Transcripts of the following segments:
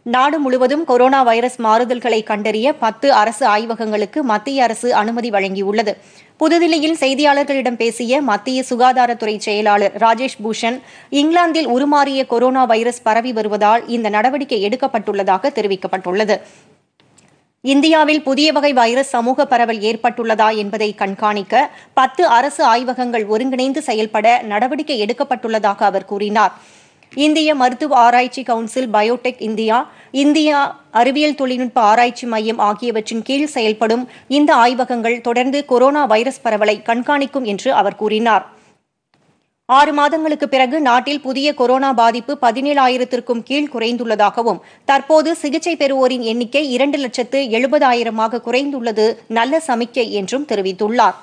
நாடு முழுவதும் corona virus மாறுதல்களை கண்டறிய பத்து அரசு ஆய்வகங்களுக்கு மத்திய அரசு அனுமதி வழங்கியுள்ளது புதுதில்லியில் செய்தியாளர்களிடம் பேசிய மத்திய சுகாதாரத்துறை செயலாளர் ராஜேஷ் பூஷன் இங்கிலாந்தில் உருமாறிய கொரோனா வைரஸ் பரவி வருவதால் இந்த நடவடிக்கை எடுக்கப்பட்டுள்ளதாக தெரிவிக்கப்பட்டுள்ளது இந்தியாவில் புதிய வகை வைரஸ் சமூக பரவல் ஏற்பட்டுள்ளதா என்பதை கண்காணிக்க பத்து அரசு ஆய்வகங்கள் ஒருங்கிணைந்து செயல்பட நடவடிக்கை எடுக்கப்பட்டுள்ளதாக அவர் கூறினார் இந்திய மருத்துவ ஆராய்ச்சி கவுன்சில் பயோடெக் இந்தியா இந்தியா அறிவியல் தொழில்நுட்ப ஆராய்ச்சி மையம் ஆகியவற்றின் கீழ் செயல்படும் இந்த ஆய்வகங்கள் தொடர்ந்து கொரோனா வைரஸ் பரவலை கண்காணிக்கும் என்று அவர் கூறினார் ஆறு மாதங்களுக்கு பிறகு நாட்டில் புதிய கொரோனா பாதிப்பு பதினேழாயிரத்திற்கும் கீழ் குறைந்துள்ளதாகவும் தற்போது சிகிச்சை பெறுவோரின் எண்ணிக்கை இரண்டு லட்சத்து எழுபதாயிரமாக குறைந்துள்ளது நல்ல சமிக்கை என்றும் தெரிவித்துள்ளார்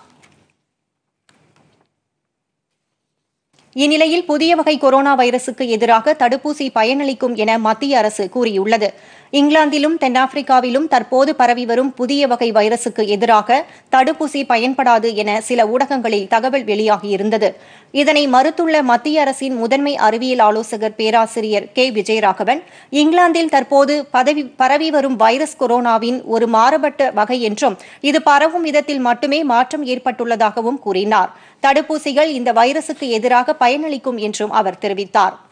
இந்நிலையில் புதிய வகை கொரோனா வைரசுக்கு எதிராக தடுப்பூசி பயனளிக்கும் என மத்திய அரசு கூறியுள்ளது இங்கிலாந்திலும் தென்னாப்பிரிக்காவிலும் தற்போது பரவி வரும் புதிய வகை வைரசுக்கு எதிராக தடுப்பூசி பயன்படாது என சில ஊடகங்களில் தகவல் வெளியாகியிருந்தது இதனை மறுத்துள்ள மத்திய அரசின் முதன்மை அறிவியல் ஆலோசகர் பேராசிரியர் கே விஜயராகவன் இங்கிலாந்தில் தற்போது பதவி பரவி வரும் வைரஸ் கொரோனாவின் ஒரு மாறுபட்ட வகை என்றும் இது பரவும் விதத்தில் மட்டுமே மாற்றம் ஏற்பட்டுள்ளதாகவும் கூறினார் தடுப்பூசிகள் இந்த வைரசுக்கு எதிராக பயனளிக்கும் என்றும் அவர் தெரிவித்தார்